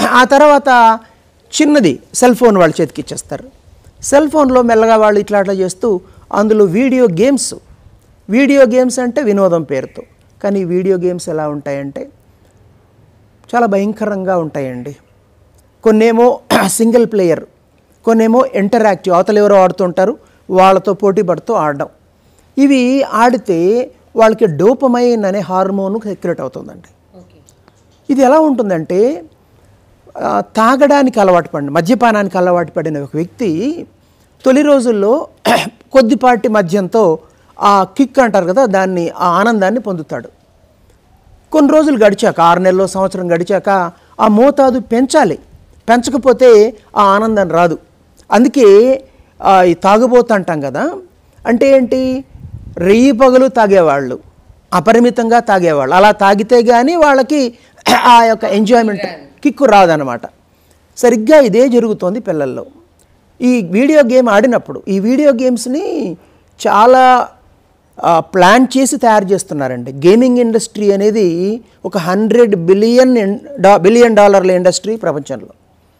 ఆ తర్వాత చిన్నది సెల్ ఫోన్ వాళ్ళ చేతికి ఇచ్చేస్తారు సెల్ ఫోన్లో మెల్లగా వాళ్ళు ఇట్లా అట్లా చేస్తూ అందులో వీడియో గేమ్స్ వీడియో గేమ్స్ అంటే వినోదం పేరుతో కానీ ఈ వీడియో గేమ్స్ ఎలా ఉంటాయంటే చాలా భయంకరంగా ఉంటాయండి కొన్నేమో సింగిల్ ప్లేయర్ కొన్నేమో ఇంటరాక్టివ్ అవతలు ఎవరో ఆడుతుంటారు వాళ్ళతో పోటీ పడుతూ ఆడడం ఇవి ఆడితే వాళ్ళకి డోపమైన్ అనే హార్మోన్ సెక్రెట్ అవుతుందండి ఇది ఎలా ఉంటుందంటే ఆ, తాగడానికి అలవాటు పడిన మద్యపానానికి అలవాటు పడిన ఒక వ్యక్తి తొలి రోజుల్లో కొద్దిపాటి మద్యంతో ఆ కిక్ అంటారు కదా దాన్ని ఆ ఆనందాన్ని పొందుతాడు కొన్ని రోజులు గడిచాక ఆరు నెలలు సంవత్సరం గడిచాక ఆ మోతాదు పెంచాలి పెంచకపోతే ఆ ఆనందం రాదు అందుకే ఆ, ఈ తాగుబోతు అంటాం కదా అంటే ఏంటి రెయ్యి పగలు తాగేవాళ్ళు అపరిమితంగా తాగేవాళ్ళు అలా తాగితే కానీ వాళ్ళకి ఆ యొక్క ఎంజాయ్మెంట్ కిక్కు రాదనమాట సరిగ్గా ఇదే జరుగుతోంది పిల్లల్లో ఈ వీడియో గేమ్ ఆడినప్పుడు ఈ వీడియో గేమ్స్ని చాలా ఆ, ప్లాన్ చేసి తయారు చేస్తున్నారండి గేమింగ్ ఇండస్ట్రీ అనేది ఒక హండ్రెడ్ బిలియన్ డా బిలియన్ డాలర్ల ఇండస్ట్రీ ప్రపంచంలో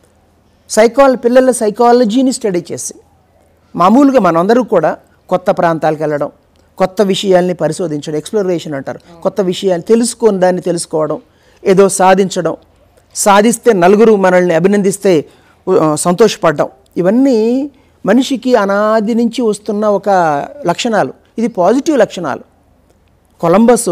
సైకాల పిల్లల సైకాలజీని స్టడీ చేసి మామూలుగా మనందరూ కూడా కొత్త ప్రాంతాలకు వెళ్ళడం కొత్త విషయాల్ని పరిశోధించడం ఎక్స్ప్లోరేషన్ అంటారు కొత్త విషయాలు తెలుసుకొని దాన్ని తెలుసుకోవడం ఏదో సాధించడం సాధిస్తే నలుగురు మనల్ని అభినందిస్తే ఉ- సంతోషపడడం ఇవన్నీ మనిషికి అనాది నుంచి వస్తున్న ఒక లక్షణాలు ఇది పాజిటివ్ లక్షణాలు కొలంబసు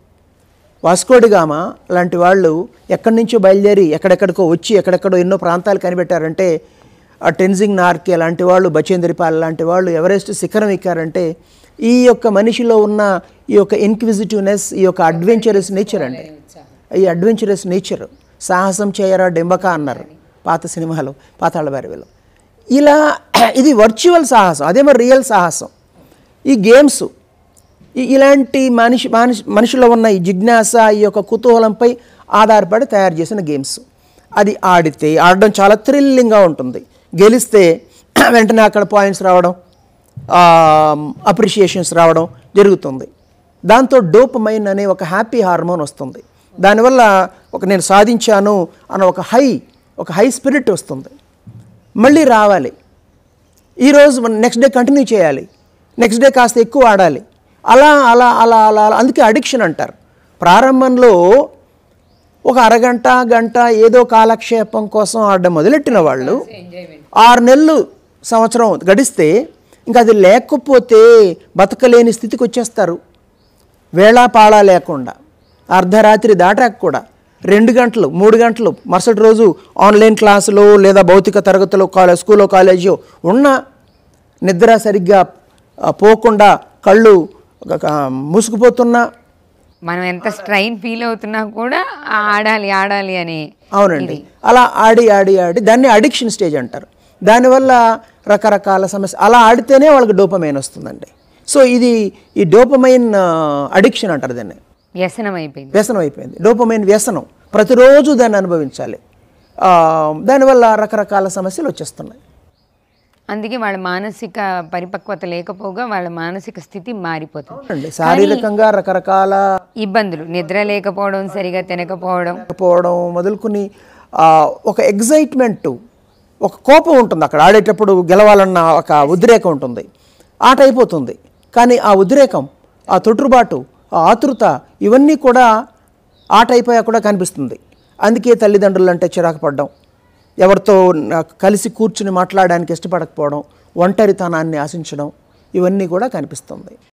వాస్కోడిగామ లాంటి వాళ్ళు ఎక్కడి నుంచో బయలుదేరి ఎక్కడెక్కడికో వచ్చి ఎక్కడెక్కడో ఎన్నో ప్రాంతాలు కనిపెట్టారంటే ఆ టెన్జింగ్ నార్కే లాంటి వాళ్ళు బచేంద్రిపాల్ లాంటి వాళ్ళు ఎవరెస్ట్ శిఖరం ఎక్కారంటే ఈ యొక్క మనిషిలో ఉన్న ఈ యొక్క ఇన్క్విజిటివ్నెస్ ఈ యొక్క అడ్వెంచరస్ నేచర్ అండి ఈ అడ్వెంచరస్ నేచర్ సాహసం చేయరా డెంబక అన్నారు పాత సినిమాలో పాతాళ భైరవిలో ఇలా ఇది వర్చువల్ సాహసం అదే మరి రియల్ సాహసం ఈ గేమ్స్ ఈ- ఇలాంటి మనిషి మనిషి మనిషిలో ఉన్న ఈ జిజ్ఞాస ఈ యొక్క కుతూహలంపై ఆధారపడి తయారు చేసిన గేమ్స్ అది ఆడితే ఆడడం చాలా థ్రిల్లింగ్గా ఉంటుంది గెలిస్తే వెంటనే అక్కడ పాయింట్స్ రావడం అప్రిషియేషన్స్ రావడం జరుగుతుంది దాంతో డోపమైన్ అనే ఒక హ్యాపీ హార్మోన్ వస్తుంది దానివల్ల ఒక నేను సాధించాను అన్న ఒక హై ఒక హై స్పిరిట్ వస్తుంది మళ్ళీ రావాలి ఈరోజు మనం నెక్స్ట్ డే కంటిన్యూ చేయాలి నెక్స్ట్ డే కాస్త ఎక్కువ ఆడాలి అలా అలా అలా అలా అలా అందుకే అడిక్షన్ అంటారు ప్రారంభంలో ఒక అరగంట గంట ఏదో కాలక్షేపం కోసం ఆడడం మొదలెట్టిన వాళ్ళు ఆరు నెలలు సంవత్సరం గడిస్తే ఇంకా అది లేకపోతే బతకలేని స్థితికి వచ్చేస్తారు వేళా పాళా లేకుండా అర్ధరాత్రి దాటాక కూడా రెండు గంటలు మూడు గంటలు మరుసటి రోజు ఆన్లైన్ క్లాసులో లేదా భౌతిక తరగతిలో కాలేజ్ స్కూల్లో కాలేజీ ఉన్నా నిద్ర సరిగ్గా ఆ, పోకుండా కళ్ళు ఒక- ఆ, మూసుకుపోతున్నా మనం ఎంత స్ట్రైన్ ఫీల్ అవుతున్నా కూడా ఆడాలి ఆడాలి అని అవునండి అలా ఆడి ఆడి ఆడి దాన్ని అడిక్షన్ స్టేజ్ అంటారు దానివల్ల రకరకాల సమస్య అలా ఆడితేనే వాళ్ళకి డోపమైన్ వస్తుందండి సో ఇది ఈ డోపమైన్ అడిక్షన్ అంటారు దాన్ని వ్యసనం అయిపోయింది వ్యసనం అయిపోయింది డోపమైన్ వ్యసనం ప్రతిరోజు దాన్ని అనుభవించాలి ఆ, దానివల్ల రకరకాల సమస్యలు వచ్చేస్తున్నాయి అందుకే వాళ్ళ మానసిక పరిపక్వత లేకపోగా వాళ్ళ మానసిక స్థితి మారిపోతుంది అండి శారీరకంగా రకరకాల ఇబ్బందులు నిద్ర లేకపోవడం సరిగా తినకపోవడం పోవడం మొదలుకొని ఆ, ఒక ఎగ్జైట్మెంట్ ఒక కోపం ఉంటుంది అక్కడ ఆడేటప్పుడు గెలవాలన్న ఒక ఉద్రేకం ఉంటుంది ఆట అయిపోతుంది కానీ ఆ ఉద్రేకం ఆ తొట్టుబాటు ఆ ఆతృత ఇవన్నీ కూడా ఆట అయిపోయాక కూడా కనిపిస్తుంది అందుకే తల్లిదండ్రులు అంటే చిరాకు పడడం ఎవరితో నా- కలిసి కూర్చుని మాట్లాడడానికి ఇష్టపడకపోవడం ఒంటరితనాన్ని ఆశించడం ఇవన్నీ కూడా కనిపిస్తుంది